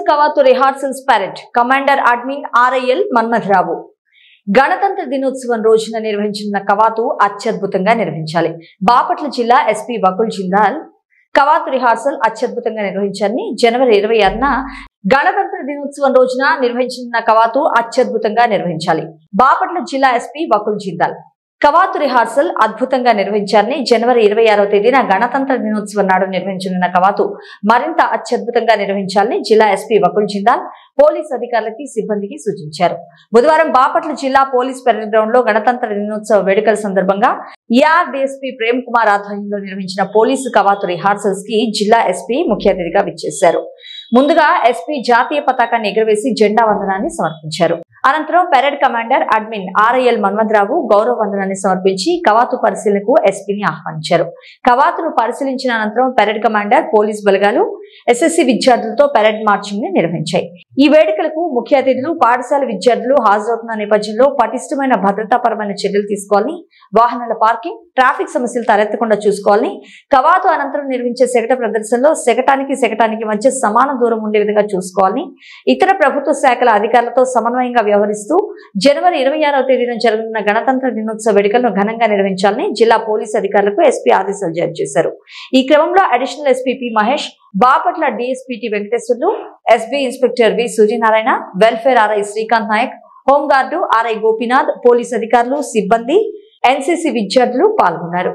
కవాతు rehearsals parade commander admin RIL Manmatharao గణతంత్ర దినోత్సవం రోజున నిర్వహించిన కవాతు అత్యద్భుతంగా నిర్వహించాలి బాపట్ల జిల్లా ఎస్పీ వకుల్ జిందాల్ కవాతు రిహార్సల్ అత్యద్భుతంగా నిర్వహించాలని జనవరి ఇరవై ఆరున గణతంత్ర దినోత్సవం రోజున నిర్వహించిన కవాతు అత్యద్భుతంగా నిర్వహించాలి బాపట్ల జిల్లా ఎస్పీ వకుల్ జిందాల్ కవాతు రిహార్సల్ అద్భుతంగా నిర్వహించాలని జనవరి ఇరవై ఆరవ తేదీన గణతంత్ర దినోత్సవం నాడు నిర్వహించనున్న కవాతు మరింత అత్యద్భుతంగా నిర్వహించాలని జిల్లా ఎస్పీ వకుల్ జిందాల్ పోలీస్ అధికారులకి సిబ్బందికి సూచించారు బుధవారం బాపట్ల జిల్లా పోలీస్ పెరేడ్ గ్రౌండ్ లో గణతంత్ర దినోత్సవ వేడుకల సందర్భంగా ఈఆర్ డిఎస్పీ ప్రేమ్ కుమార్ ఆధ్వర్యంలో నిర్వహించిన పోలీసు కవాతు రిహార్సల్స్ కి జిల్లా ఎస్పీ ముఖ్య అతిథిగా విచ్చేశారు ముందుగా ఎస్పీ జాతీయ పతాకాన్ని ఎగురవేసి జెండా వందనాన్ని సమర్పించారు అనంతరం parade commander admin RIL Manmatharao గౌరవ వందనాన్ని సమర్పించి కవాతు పరిశీలనకు ఎస్పీని ఆహ్వానించారు కవాతును పరిశీలించిన అనంతరం పెరేడ్ కమాండర్ పోలీస్ బలగాలు ఎస్ఎస్సి విద్యార్థులతో పెరేడ్ మార్చింగ్ ని నిర్వహించాయి ఈ వేడుకలకు ముఖ్య అతిథులు పాఠశాల విద్యార్థులు హాజరవుతున్న నేపథ్యంలో పటిష్టమైన భద్రతాపరమైన చర్యలు తీసుకోవాలని వాహనాల పార్కింగ్ ట్రాఫిక్ సమస్యలు తలెత్తకుండా చూసుకోవాలని కవాతు అనంతరం నిర్వహించే శకట ప్రదర్శనలో శకటానికి శకటానికి మధ్య సమాన దూరం ఉండే విధంగా చూసుకోవాలని ఇతర ప్రభుత్వ శాఖల అధికారులతో సమన్వయంగా వ్యవహరిస్తూ జనవరి ఇరవై ఆరవ తేదీన జరగనున్న గణతంత్ర దినోత్సవ వేడుకలను ఘనంగా నిర్వహించాలని జిల్లా పోలీసు అధికారులకు ఎస్పీ ఆదేశాలు జారీ చేశారు ఈ క్రమంలో additional SP P Mahesh Bapatla DSP T Venkateswarlu SB inspector V Suryanarayana welfare RI Srikanth Naik home guard RI Gopinath police అధికారులు సిబ్బంది ఎన్సీసీ విద్యార్థులు పాల్గొన్నారు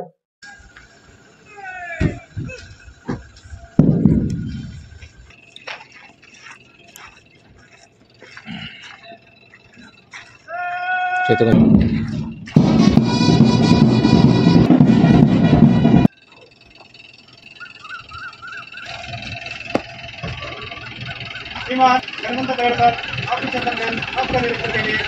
చేతులు श्रीमान गणतंत्र पेड़ पर आपकी चंदन आपका निरीक्षण के लिए